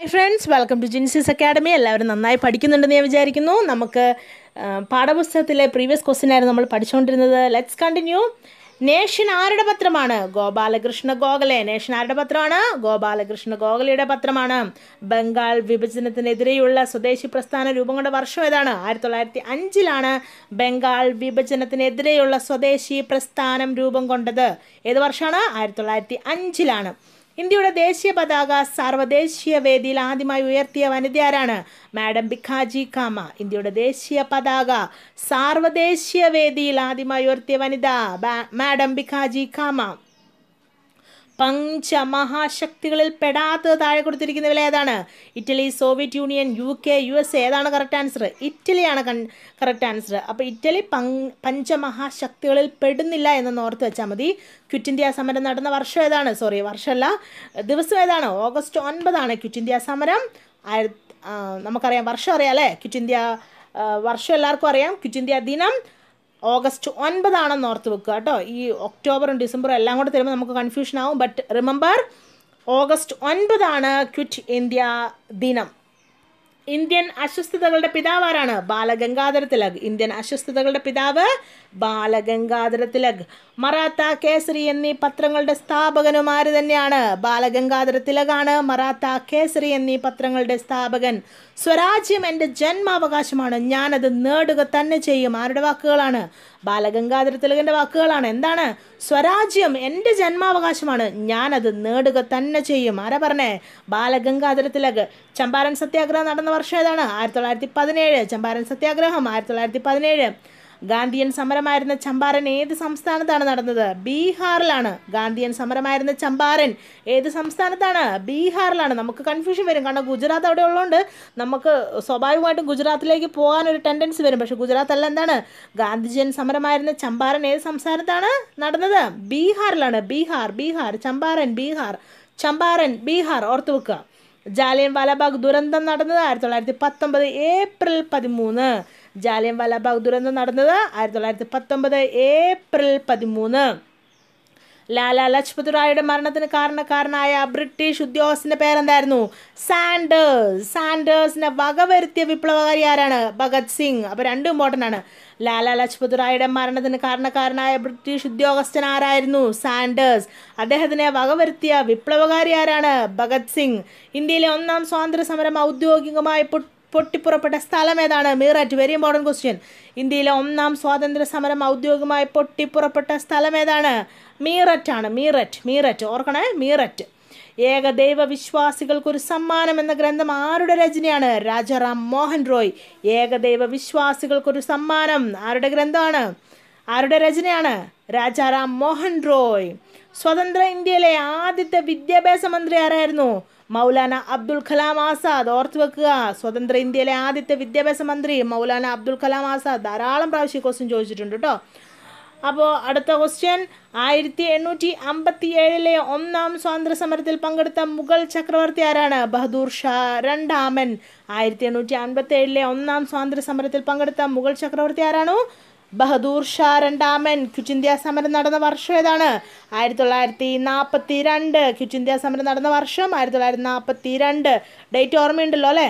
friends welcome to Genesis academy എല്ലാവരും നന്നായി പഠിക്കുന്നുണ്ടെന്ന് ഞാൻ വിചാരിക്കുന്നു നമുക്ക് ആ, പാഠപുസ്തകത്തിലെ പ്രീവിയസ് ക്വസ്റ്റ്യൻ ആയിരുന്നു നമ്മൾ പഠിച്ചുകൊണ്ടിരുന്നത് ലെറ്റ്സ് കണ്ടിന്യൂ നേഷൻ ആരുടെ പത്രമാണ് ഗോപാലകൃഷ്ണ ഗോഖലെ നേഷൻ ആരുടെ പത്രമാണ് ഗോപാലകൃഷ്ണ ഗോഖലെയുടെ പത്രമാണ് ബംഗാൾ വിഭജനത്തിനെതിരെയുള്ള സ്വദേശി പ്രസ്ഥാനം രൂപം കൊണ്ട വർഷം ഏതാണ് ആയിരത്തി തൊള്ളായിരത്തി അഞ്ചിലാണ് ബംഗാൾ വിഭജനത്തിനെതിരെയുള്ള സ്വദേശി പ്രസ്ഥാനം രൂപം കൊണ്ടത് ഏത് വർഷമാണ് ആയിരത്തി തൊള്ളായിരത്തി അഞ്ചിലാണ് ഇന്ത്യയുടെ ദേശീയ പതാക സാർവദേശീയ വേദിയിൽ ആദ്യമായി ഉയർത്തിയ വനിത ആരാണ് മാഡം ബിഖാജി കാമ ഇന്ത്യയുടെ ദേശീയ പതാക സാർവദേശീയ വേദിയിൽ ആദ്യമായി ഉയർത്തിയ വനിത ബാ- മാഡം ബിഖാജി കാമ പഞ്ചമഹാശക്തികളിൽ പെടാത്തത് താഴെ കൊടുത്തിരിക്കുന്നവയിൽ ഏതാണ് Italy Soviet Union U K U S A ഏതാണ് കറക്റ്റ് ആൻസർ ഇറ്റലിയാണ് കൺ കറക്റ്റ് ആൻസർ അപ്പോൾ ഇറ്റലി പങ് പഞ്ചമഹാശക്തികളിൽ പെടുന്നില്ല എന്ന് ഓർത്ത് വെച്ചാൽ മതി ക്വിറ്റ് ഇന്ത്യ സമരം നടന്ന വർഷം ഏതാണ് സോറി വർഷമല്ല ദിവസം ഏതാണ് ഓഗസ്റ്റ് ഒൻപതാണ് ക്വിറ്റ് ഇന്ത്യ സമരം ആയിരത്തി ആ, നമുക്കറിയാം വർഷം അറിയാം അല്ലേ ക്വിറ്റ് ഇന്ത്യ ആ, വർഷം എല്ലാവർക്കും അറിയാം ക്വിറ്റ് ഇന്ത്യ ദിനം ഓഗസ്റ്റ് ഒൻപതാണെന്ന് ഓർത്ത് വെക്കുക കേട്ടോ ഈ ഒക്ടോബറും ഡിസംബറും എല്ലാം കൂടെ തരുമ്പോൾ നമുക്ക് കൺഫ്യൂഷൻ ആവും ബട്ട് റിമെമ്പർ ഓഗസ്റ്റ് ഒൻപതാണ് ക്വിറ്റ് ഇന്ത്യ ദിനം ഇന്ത്യൻ അസ്വസ്ഥതകളുടെ പിതാവ് ആരാണ് ബാലഗംഗാധര തിലക് ഇന്ത്യൻ അസ്വസ്ഥതകളുടെ പിതാവ് ബാലഗംഗാധര തിലക് മറാത്ത കേസരി എന്നീ പത്രങ്ങളുടെ സ്ഥാപകനും ആര് തന്നെയാണ് ബാലഗംഗാധര തിലകാണ് മറാത്ത കേസരി എന്നീ പത്രങ്ങളുടെ സ്ഥാപകൻ സ്വരാജ്യം എൻ്റെ ജന്മാവകാശമാണ് ഞാനത് നേടുക തന്നെ ചെയ്യും ആരുടെ വാക്കുകളാണ് ബാലഗംഗാധര തിലകന്റെ വാക്കുകളാണ് എന്താണ് സ്വരാജ്യം എൻ്റെ ജന്മാവകാശമാണ് ഞാനത് നേടുക തന്നെ ചെയ്യും ആരാ പറഞ്ഞേ ബാലഗംഗാധര തിലക് ചമ്പാരൻ സത്യാഗ്രഹം നടന്ന വർഷം ഏതാണ് ആയിരത്തി തൊള്ളായിരത്തി പതിനേഴ് ചമ്പാരൻ സത്യാഗ്രഹം ആയിരത്തി തൊള്ളായിരത്തി പതിനേഴ് ഗാന്ധിയൻ സമരമായിരുന്ന ചമ്പാരൻ ഏത് സംസ്ഥാനത്താണ് നടന്നത് ബീഹാറിലാണ് ഗാന്ധിയൻ സമരമായിരുന്ന ചമ്പാരൻ ഏത് സംസ്ഥാനത്താണ് ബീഹാറിലാണ് നമുക്ക് കൺഫ്യൂഷൻ വരും കാരണം ഗുജറാത്ത് അവിടെ ഉള്ളതുകൊണ്ട് നമുക്ക് സ്വാഭാവികമായിട്ടും ഗുജറാത്തിലേക്ക് പോകാൻ ഒരു ടെൻഡൻസി വരും പക്ഷേ ഗുജറാത്ത് അല്ല എന്താണ് ഗാന്ധിജൻ സമരമായിരുന്ന ചമ്പാരൻ ഏത് സംസ്ഥാനത്താണ് നടന്നത് ബീഹാറിലാണ് ബീഹാർ ബീഹാർ ചമ്പാരൻ ബീഹാർ ചമ്പാരൻ ബീഹാർ ഓർത്ത് വെക്കുക ജാലിയൻ വാലാബാഗ് ദുരന്തം നടന്നത് ആയിരത്തി തൊള്ളായിരത്തി പത്തൊമ്പത് ഏപ്രിൽ പതിമൂന്ന് ജാലിയൻ വാലാബാഗ് ദുരന്തം നടന്നത് ആയിരത്തി തൊള്ളായിരത്തി പത്തൊമ്പത് ഏപ്രിൽ പതിമൂന്ന് ലാല ലജ്പത് റായുടെ മരണത്തിന് കാരണക്കാരനായ ബ്രിട്ടീഷ് ഉദ്യോഗസ്ഥന്റെ പേരെന്തായിരുന്നു സാൻഡേഴ്സ് സാൻഡേഴ്സിനെ വകവരുത്തിയ വിപ്ലവകാരി ആരാണ് ഭഗത് സിംഗ് അപ്പോൾ രണ്ടും ഇമ്പോർട്ടൻ്റ് ആണ് ലാല ലജ്പത് റായുടെ മരണത്തിന് കാരണക്കാരനായ ബ്രിട്ടീഷ് ഉദ്യോഗസ്ഥൻ ആരായിരുന്നു സാൻഡേഴ്സ് അദ്ദേഹത്തിനെ വകവരുത്തിയ വിപ്ലവകാരി ആരാണ് ഭഗത് സിംഗ് ഇന്ത്യയിലെ ഒന്നാം സ്വാതന്ത്ര്യ സമരം ഔദ്യോഗികമായി പൊ- പൊട്ടിപ്പുറപ്പെട്ട സ്ഥലം ഏതാണ് മീററ്റ് വെരി ഇമ്പോർട്ടൻറ്റ് ക്വസ്റ്റ്യൻ ഇന്ത്യയിലെ ഒന്നാം സ്വാതന്ത്ര്യ സമരം ഔദ്യോഗികമായി പൊട്ടിപ്പുറപ്പെട്ട സ്ഥലം ഏതാണ് മീററ്റ് ആണ് മീററ്റ് മീററ്റ് ഓർക്കണേ മീററ്റ് ഏകദൈവ വിശ്വാസികൾക്കൊരു സമ്മാനം എന്ന ഗ്രന്ഥം ആരുടെ രചനയാണ് രാജാറാം മോഹൻ റോയ് ഏകദൈവ വിശ്വാസികൾക്കൊരു സമ്മാനം ആരുടെ ഗ്രന്ഥമാണ് ആരുടെ രചനയാണ് രാജാറാം മോഹൻ റോയ് സ്വതന്ത്ര ഇന്ത്യയിലെ ആദ്യത്തെ വിദ്യാഭ്യാസ മന്ത്രി ആരായിരുന്നു മൗലാന അബ്ദുൽ കലാം ആസാദ് ഓർത്തു വെക്കുക സ്വതന്ത്ര ഇന്ത്യയിലെ ആദ്യത്തെ വിദ്യാഭ്യാസ മന്ത്രി മൗലാന അബ്ദുൽ കലാം ആസാദ് ധാരാളം പ്രാവശ്യം ക്വസ്റ്റ്യൻ ചോദിച്ചിട്ടുണ്ട് കേട്ടോ അപ്പോൾ അടുത്ത ക്വസ്റ്റ്യൻ ആയിരത്തി എണ്ണൂറ്റി അമ്പത്തി ഏഴിലെ ഒന്നാം സ്വാതന്ത്ര്യ സമരത്തിൽ പങ്കെടുത്ത മുഗൾ ചക്രവർത്തി ആരാണ് ബഹദൂർ ഷാ രണ്ടാമൻ ആയിരത്തി എണ്ണൂറ്റി അൻപത്തി ഏഴിലെ ഒന്നാം സ്വാതന്ത്ര്യ സമരത്തിൽ പങ്കെടുത്ത മുഗൾ ചക്രവർത്തി ആരാണു ബഹദൂർ ഷാ രണ്ടാമൻ ക്വിറ്റ് ഇന്ത്യ സമരം നടന്ന വർഷം ഏതാണ് ആയിരത്തി തൊള്ളായിരത്തി നാൽപ്പത്തി രണ്ട് ക്വിറ്റ് ഇന്ത്യ സമരം നടന്ന വർഷം ആയിരത്തി തൊള്ളായിരത്തി നാൽപ്പത്തി രണ്ട് ഡേറ്റ് ഓർമ്മയുണ്ടല്ലോ അല്ലേ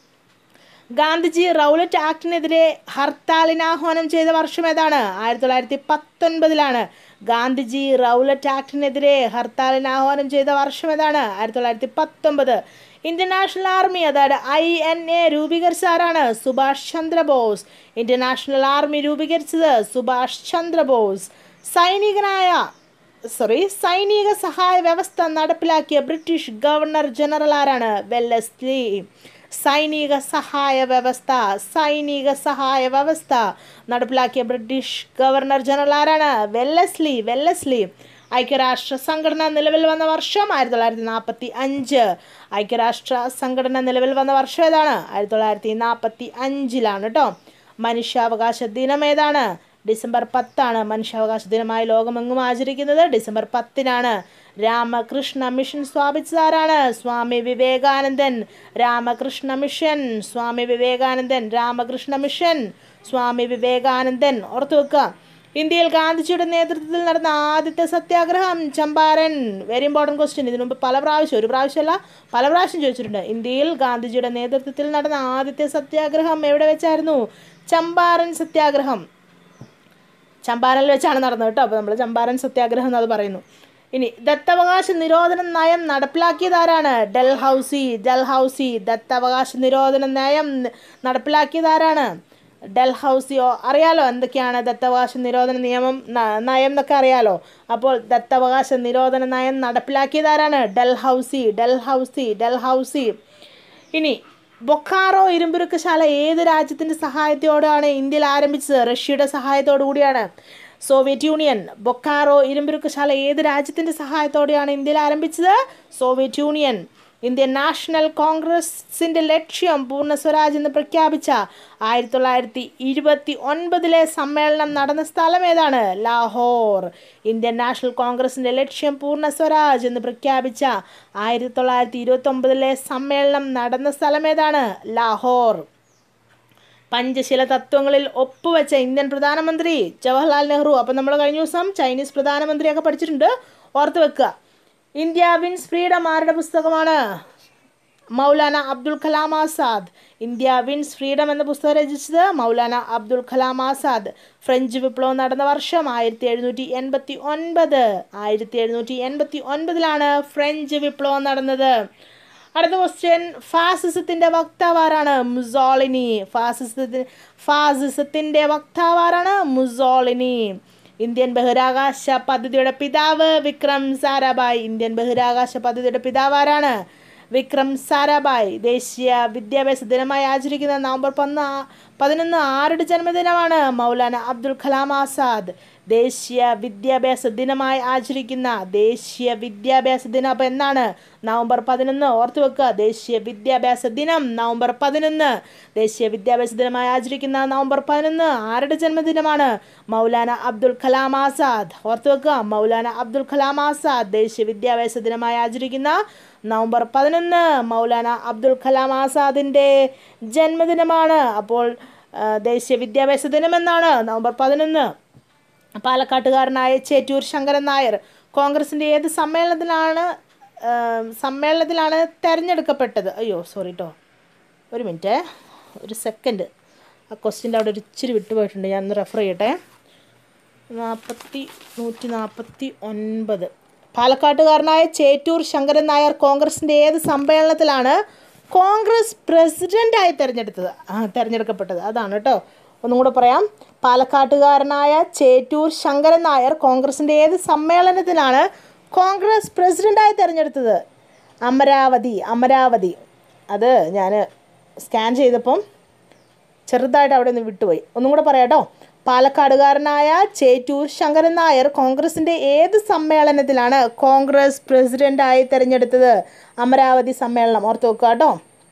ഗാന്ധിജി റൗലറ്റ് ആക്ടിനെതിരെ ഹർത്താലിന് ആഹ്വാനം ചെയ്ത വർഷം ഏതാണ് ആയിരത്തി തൊള്ളായിരത്തി പത്തൊൻപതിലാണ് ഗാന്ധിജി റൗലറ്റ് ആക്ടിനെതിരെ ഹർത്താലിന് ആഹ്വാനം ചെയ്ത വർഷം ഏതാണ് ആയിരത്തി തൊള്ളായിരത്തി പത്തൊമ്പത് ഇന്ത്യൻ നാഷണൽ ആർമി അതായത് ഐ എൻ എ രൂപീകരിച്ച ആരാണ് Subhash Chandrabose Indian national army രൂപീകരിച്ചത് സുഭാഷ് ചന്ദ്രബോസ് സൈനികനായ സോറി സൈനിക സഹായ വ്യവസ്ഥ നടപ്പിലാക്കിയ ബ്രിട്ടീഷ് ഗവർണർ ജനറൽ ആരാണ് വെല്ലസ്ലി സൈനിക സഹായ വ്യവസ്ഥ സൈനിക സഹായ വ്യവസ്ഥ നടപ്പിലാക്കിയ ബ്രിട്ടീഷ് ഗവർണർ ജനറൽ ആരാണ് വെല്ലസ്ലി വെല്ലസ്ലി ഐക്യരാഷ്ട്ര സംഘടന നിലവിൽ വന്ന വർഷം ആയിരത്തി തൊള്ളായിരത്തി നാൽപ്പത്തി അഞ്ച് ഐക്യരാഷ്ട്ര സംഘടന നിലവിൽ വന്ന വർഷം ഏതാണ് ആയിരത്തി തൊള്ളായിരത്തി നാൽപ്പത്തി അഞ്ചിലാണ് കേട്ടോ മനുഷ്യാവകാശ ദിനം ഏതാണ് ഡിസംബർ പത്താണ് മനുഷ്യാവകാശ ദിനമായി ലോകമെങ്ങും ആചരിക്കുന്നത് ഡിസംബർ പത്തിനാണ് രാമകൃഷ്ണ മിഷൻ സ്ഥാപിച്ചതാരാണ് സ്വാമി വിവേകാനന്ദൻ രാമകൃഷ്ണ മിഷൻ സ്വാമി വിവേകാനന്ദൻ രാമകൃഷ്ണ മിഷൻ സ്വാമി വിവേകാനന്ദൻ ഓർത്തു വെക്കുക ഇന്ത്യയിൽ ഗാന്ധിജിയുടെ നേതൃത്വത്തിൽ നടന്ന ആദ്യത്തെ സത്യാഗ്രഹം ചമ്പാരൻ വെരി ഇമ്പോർട്ടൻറ്റ് ക്വസ്റ്റ്യൻ ഇതിനു മുമ്പ് പല പ്രാവശ്യം ഒരു പ്രാവശ്യമല്ല പല പ്രാവശ്യം ചോദിച്ചിട്ടുണ്ട് ഇന്ത്യയിൽ ഗാന്ധിജിയുടെ നേതൃത്വത്തിൽ നടന്ന ആദ്യത്തെ സത്യാഗ്രഹം എവിടെ വെച്ചായിരുന്നു ചമ്പാരൻ സത്യാഗ്രഹം ചമ്പാരനിൽ വെച്ചാണ് നടന്നത് കേട്ടോ അപ്പോൾ നമ്മൾ ചമ്പാരൻ സത്യാഗ്രഹം എന്ന് അത് പറയുന്നു ഇനി ദത്തവകാശ നിരോധന നയം നടപ്പിലാക്കിയതാരാണ് ഡൽഹൌസി ഡൽഹൌസി ദത്തവകാശ നിരോധന നയം നടപ്പിലാക്കിയതാരാണ് ഡൽഹൌസിയോ അറിയാലോ എന്തൊക്കെയാണ് ദത്തവകാശ നിരോധന നിയമം ന- നയം എന്നൊക്കെ അറിയാലോ അപ്പോൾ ദത്തവകാശ നിരോധന നയം നടപ്പിലാക്കിയതാരാണ് ഡൽഹൌസി ഡൽഹൌസി ഡൽഹൌസി ഇനി ബൊക്കാറോ ഇരുമ്പുരുക്കശാല ഏത് രാജ്യത്തിൻ്റെ സഹായത്തോടെയാണ് ഇന്ത്യയിൽ ആരംഭിച്ചത് റഷ്യയുടെ സഹായത്തോടു കൂടിയാണ് സോവിയറ്റ് യൂണിയൻ ബൊക്കാറോ ഇരുമ്പുരുക്കശാല ഏത് രാജ്യത്തിൻ്റെ സഹായത്തോടെയാണ് ഇന്ത്യയിൽ ആരംഭിച്ചത് സോവിയറ്റ് യൂണിയൻ ഇന്ത്യൻ നാഷണൽ കോൺഗ്രസിൻ്റെ ലക്ഷ്യം പൂർണ്ണ സ്വരാജ് എന്ന് പ്രഖ്യാപിച്ച ആയിരത്തി തൊള്ളായിരത്തി ഇരുപത്തി ഒൻപതിലെ സമ്മേളനം നടന്ന സ്ഥലം ഏതാണ് ലാഹോർ ഇന്ത്യൻ നാഷണൽ കോൺഗ്രസിൻ്റെ ലക്ഷ്യം പൂർണ്ണ സ്വരാജ് എന്ന് പ്രഖ്യാപിച്ച ആയിരത്തി തൊള്ളായിരത്തി ഇരുപത്തി ഒമ്പതിലെ സമ്മേളനം നടന്ന സ്ഥലം ഏതാണ് ലാഹോർ പഞ്ചശീല തത്വങ്ങളിൽ ഒപ്പുവെച്ച ഇന്ത്യൻ പ്രധാനമന്ത്രി ജവഹർലാൽ നെഹ്റു അപ്പം നമ്മൾ കഴിഞ്ഞ ദിവസം ചൈനീസ് പ്രധാനമന്ത്രിയൊക്കെ പഠിച്ചിട്ടുണ്ട് ഓർത്ത് വെക്കുക ഇന്ത്യ വിൻസ് ഫ്രീഡം ആരുടെ പുസ്തകമാണ് Maulana Abdul Kalam Azad India wins freedom എന്ന പുസ്തകം രചിച്ചത് മൗലാന അബ്ദുൽ കലാം ആസാദ് ഫ്രഞ്ച് വിപ്ലവം നടന്ന വർഷം ആയിരത്തി എഴുന്നൂറ്റി എൺപത്തി ഒൻപത് ആയിരത്തി എഴുന്നൂറ്റി എൺപത്തി ഒൻപതിലാണ് ഫ്രഞ്ച് വിപ്ലവം നടന്നത് അടുത്ത ക്വസ്റ്റ്യൻ ഫാസിസത്തിന്റെ വക്താവാരാണ് മുസോളിനി ഫാസിസത്തി ഫാസിസത്തിന്റെ വക്താവാരാണ് മുസോളിനി ഇന്ത്യൻ ബഹിരാകാശ പദ്ധതിയുടെ പിതാവ് വിക്രം സാരാഭായ് ഇന്ത്യൻ ബഹിരാകാശ പദ്ധതിയുടെ പിതാവ് ആരാണ് വിക്രം സാരാഭായ് ദേശീയ വിദ്യാഭ്യാസ ദിനമായി ആചരിക്കുന്ന നവംബർ പന്ന് പതിനൊന്ന് ആരുടെ ജന്മദിനമാണ് മൗലാന അബ്ദുൽ കലാം ആസാദ് ദേശീയ വിദ്യാഭ്യാസ ദിനമായി ആചരിക്കുന്ന ദേശീയ വിദ്യാഭ്യാസ ദിനം അപ്പം എന്നാണ് നവംബർ പതിനൊന്ന് ഓർത്തു വെക്കുക ദേശീയ വിദ്യാഭ്യാസ ദിനം നവംബർ പതിനൊന്ന് ദേശീയ വിദ്യാഭ്യാസ ദിനമായി ആചരിക്കുന്ന നവംബർ പതിനൊന്ന് ആരുടെ ജന്മദിനമാണ് മൗലാന അബ്ദുൽ കലാം ആസാദ് ഓർത്തു വെക്കുക മൗലാന അബ്ദുൽ കലാം ആസാദ് ദേശീയ വിദ്യാഭ്യാസ ദിനമായി ആചരിക്കുന്ന നവംബർ പതിനൊന്ന് മൗലാന അബ്ദുൽ കലാം ആസാദിൻ്റെ ജന്മദിനമാണ് അപ്പോൾ ആ, ദേശീയ വിദ്യാഭ്യാസ ദിനം എന്നാണ് നവംബർ പതിനൊന്ന് പാലക്കാട്ടുകാരനായ ചേറ്റൂർ ശങ്കരൻ നായർ കോൺഗ്രസിൻ്റെ ഏത് സമ്മേളനത്തിലാണ് ആ, സമ്മേളനത്തിലാണ് തെരഞ്ഞെടുക്കപ്പെട്ടത് അയ്യോ സോറി കേട്ടോ ഒരു മിനിറ്റ് ഒരു സെക്കൻഡ് ആ ക്വസ്റ്റ്യൻ്റെ അവിടെ ഒരു ഇച്ചിരി വിട്ടുപോയിട്ടുണ്ട് ഞാൻ ഒന്ന് റെഫർ ചെയ്യട്ടെ നാൽപ്പത്തി നൂറ്റി നാൽപ്പത്തി ഒൻപത് പാലക്കാട്ടുകാരനായ ചേറ്റൂർ ശങ്കരൻ നായർ കോൺഗ്രസിൻ്റെ ഏത് സമ്മേളനത്തിലാണ് കോൺഗ്രസ് പ്രസിഡൻ്റായി തിരഞ്ഞെടുത്തത് ആ തിരഞ്ഞെടുക്കപ്പെട്ടത് അതാണ് കേട്ടോ ഒന്നും കൂടെ പറയാം പാലക്കാട്ടുകാരനായ ചേറ്റൂർ ശങ്കരൻ നായർ കോൺഗ്രസിൻ്റെ ഏത് സമ്മേളനത്തിലാണ് കോൺഗ്രസ് പ്രസിഡൻ്റായി തിരഞ്ഞെടുത്തത് അമരാവതി അമരാവതി അത് ഞാൻ സ്കാൻ ചെയ്തപ്പം ചെറുതായിട്ട് അവിടെ നിന്ന് വിട്ടുപോയി ഒന്നും കൂടെ പറയാട്ടോ പാലക്കാടുകാരനായ ചേറ്റൂർ ശങ്കരൻ നായർ കോൺഗ്രസിൻ്റെ ഏത് സമ്മേളനത്തിലാണ് കോൺഗ്രസ് പ്രസിഡൻ്റായി തിരഞ്ഞെടുത്തത് അമരാവതി സമ്മേളനം ഓർത്ത് വെക്കുക കേട്ടോ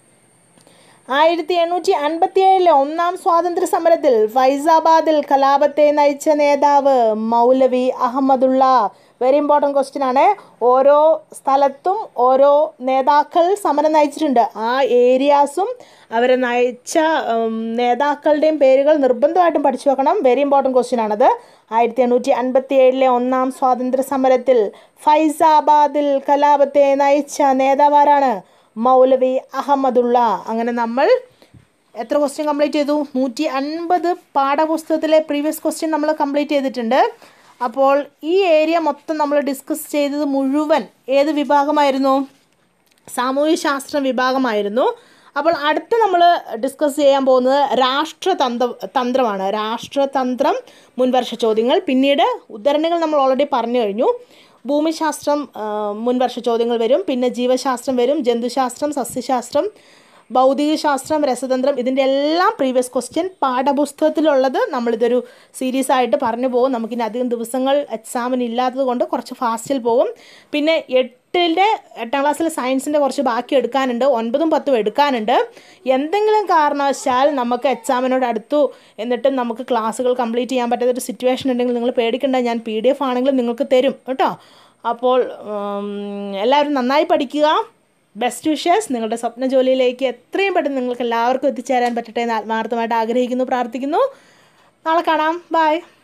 ആയിരത്തി എണ്ണൂറ്റി അൻപത്തി ഏഴിലെ ഒന്നാം സ്വാതന്ത്ര്യ സമരത്തിൽ ഫൈസാബാദിൽ കലാപത്തെ നയിച്ച നേതാവ് Maulavi Ahmadullah very important question ആണ് ഓരോ സ്ഥലത്തും ഓരോ നേതാക്കൾ സമരം നയിച്ചിട്ടുണ്ട് ആ ഏരിയാസും അവരെ നയിച്ച ഉം, നേതാക്കളുടെയും പേരുകൾ നിർബന്ധമായിട്ടും പഠിച്ചു വെക്കണം വെരി ഇമ്പോർട്ടൻറ്റ് ക്വസ്റ്റ്യൻ ആണത് ആയിരത്തി എണ്ണൂറ്റി അൻപത്തി ഏഴിലെ ഒന്നാം സ്വാതന്ത്ര്യ സമരത്തിൽ ഫൈസാബാദിൽ കലാപത്തെ നയിച്ച നേതാവാരാണ് മൗലവി അഹമ്മദുള്ള അങ്ങനെ നമ്മൾ എത്ര ക്വസ്റ്റ്യൻ കംപ്ലീറ്റ് ചെയ്തു നൂറ്റി അൻപത് പാഠപുസ്തകത്തിലെ പ്രീവിയസ് ക്വസ്റ്റ്യൻ നമ്മൾ കംപ്ലീറ്റ് ചെയ്തിട്ടുണ്ട് അപ്പോൾ ഈ ഏരിയ മൊത്തം നമ്മൾ ഡിസ്കസ് ചെയ്തത് മുഴുവൻ ഏത് വിഭാഗമായിരുന്നു സാമൂഹ്യശാസ്ത്ര വിഭാഗമായിരുന്നു അപ്പോൾ അടുത്ത് നമ്മൾ ഡിസ്കസ് ചെയ്യാൻ പോകുന്നത് രാഷ്ട്രതന്ത്ര തന്ത്രമാണ് രാഷ്ട്രതന്ത്രം മുൻവർഷ ചോദ്യങ്ങൾ പിന്നീട് ഉദ്ധരണികൾ നമ്മൾ ഓൾറെഡി പറഞ്ഞു കഴിഞ്ഞു ഭൂമിശാസ്ത്രം ആ, മുൻവർഷ ചോദ്യങ്ങൾ വരും പിന്നെ ജീവശാസ്ത്രം വരും ജന്തുശാസ്ത്രം സസ്യശാസ്ത്രം ഭൗതികശാസ്ത്രം രസതന്ത്രം ഇതിൻ്റെ എല്ലാം പ്രീവിയസ് ക്വസ്റ്റ്യൻ പാഠപുസ്തകത്തിലുള്ളത് നമ്മളിതൊരു സീരീസ് ആയിട്ട് പറഞ്ഞു പോകും നമുക്കിനി അധികം ദിവസങ്ങൾ എക്സാമിന് ഇല്ലാത്തത് കൊണ്ട് കുറച്ച് ഫാസ്റ്റിൽ പോകും പിന്നെ എട്ടിൻ്റെ എട്ടാം ക്ലാസ്സിലെ സയൻസിൻ്റെ കുറച്ച് ബാക്കി എടുക്കാനുണ്ട് ഒൻപതും പത്തും എടുക്കാനുണ്ട് എന്തെങ്കിലും കാരണവശാൽ നമുക്ക് എക്സാമിനോട് അടുത്തു എന്നിട്ട് നമുക്ക് ക്ലാസ്സുകൾ കംപ്ലീറ്റ് ചെയ്യാൻ പറ്റാത്ത ഒരു സിറ്റുവേഷൻ ഉണ്ടെങ്കിൽ നിങ്ങൾ പേടിക്കേണ്ട ഞാൻ പി ഡി എഫ് ആണെങ്കിലും നിങ്ങൾക്ക് തരും കേട്ടോ അപ്പോൾ ഉം, എല്ലാവരും നന്നായി പഠിക്കുക ബെസ്റ്റ് വിഷേഴ്സ് നിങ്ങളുടെ സ്വപ്ന ജോലിയിലേക്ക് എത്രയും പെട്ടെന്ന് നിങ്ങൾക്ക് എല്ലാവർക്കും എത്തിച്ചേരാൻ പറ്റട്ടെ എന്ന് ആത്മാർത്ഥമായിട്ട് ആഗ്രഹിക്കുന്നു പ്രാർത്ഥിക്കുന്നു നാളെ കാണാം ബൈ